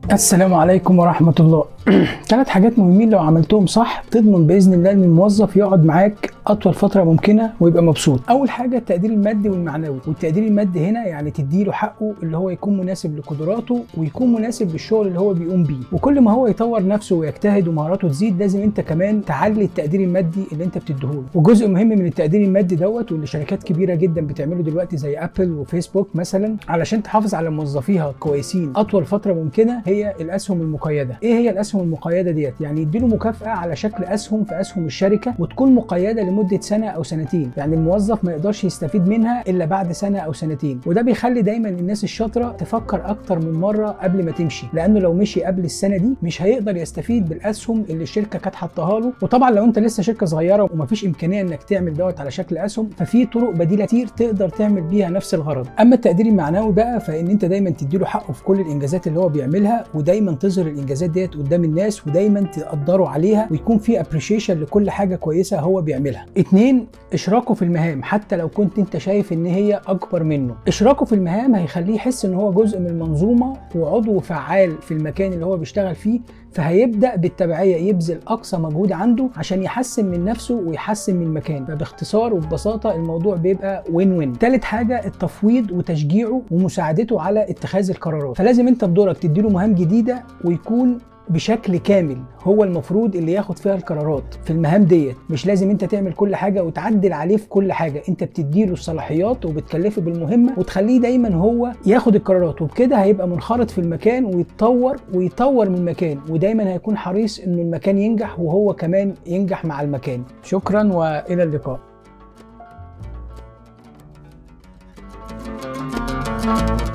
السلام عليكم ورحمة الله ثلاث حاجات مهمين لو عملتهم صح تضمن بإذن الله إن الموظف يقعد معاك أطول فترة ممكنة ويبقى مبسوط أول حاجة التقدير المادي والمعنوي والتقدير المادي هنا يعني تديله حقه اللي هو يكون مناسب لقدراته ويكون مناسب بالشغل اللي هو بيقوم بيه وكل ما هو يطور نفسه ويجتهد ومهاراته تزيد لازم انت كمان تعلي التقدير المادي اللي انت بتديهوله وجزء مهم من التقدير المادي دوت واللي شركات كبيرة جدا بتعمله دلوقتي زي ابل وفيسبوك مثلا علشان تحافظ على موظفيها كويسين اطول فترة ممكنة هي الاسهم المقيدة ايه هي الاسهم المقيدة ديت يعني يديله مكافأة على شكل اسهم في اسهم الشركة وتكون مقيدة لمدة سنة او سنتين يعني الموظف ما يقدرش يستفيد منها الا بعد سنة او سنتين وده بيخلي دايما الناس الشاطرة تفكر اكتر من مرة قبل ما تمشي لانه لو مشي قبل السنة دي مش هيقدر يستفيد بالاسهم اللي الشركة كانت حاطاها له وطبعا لو انت لسه شركة صغيرة ومفيش امكانية انك تعمل دوت على شكل اسهم ففي طرق بديلة كتير تقدر تعمل بيها نفس الغرض اما التقدير المعنوي بقى فان انت دايما تديله حقه في كل الانجازات اللي هو بيعملها ودايما تظهر الانجازات ديت قدام الناس ودايما تقدره عليها ويكون في ابريشيشن لكل حاجه كويسه هو بيعملها اتنين اشراكه في المهام حتى لو كنت انت شايف ان هي اكبر منه اشراكه في المهام هيخليه يحس ان هو جزء من المنظومه وعضو فعال في المكان اللي هو بيشتغل فيه فهيبدا بالتبعيه يبذل اقصى مجهود عنده عشان يحسن من نفسه ويحسن من المكان فباختصار وببساطه الموضوع بيبقى وين وين تالت حاجه التفويض وتشجيعه ومساعدته على اتخاذ القرارات فلازم انت بدورك تديله مهام جديده ويكون بشكل كامل هو المفروض اللي ياخد فيها القرارات في المهام ديت مش لازم انت تعمل كل حاجه وتعدل عليه في كل حاجه انت بتديله الصلاحيات وبتكلفه بالمهمه وتخليه دايما هو ياخد القرارات وبكده هيبقى منخرط في المكان ويتطور ويطور من المكان ودايما هيكون حريص انه المكان ينجح وهو كمان ينجح مع المكان شكرا والى اللقاء thank you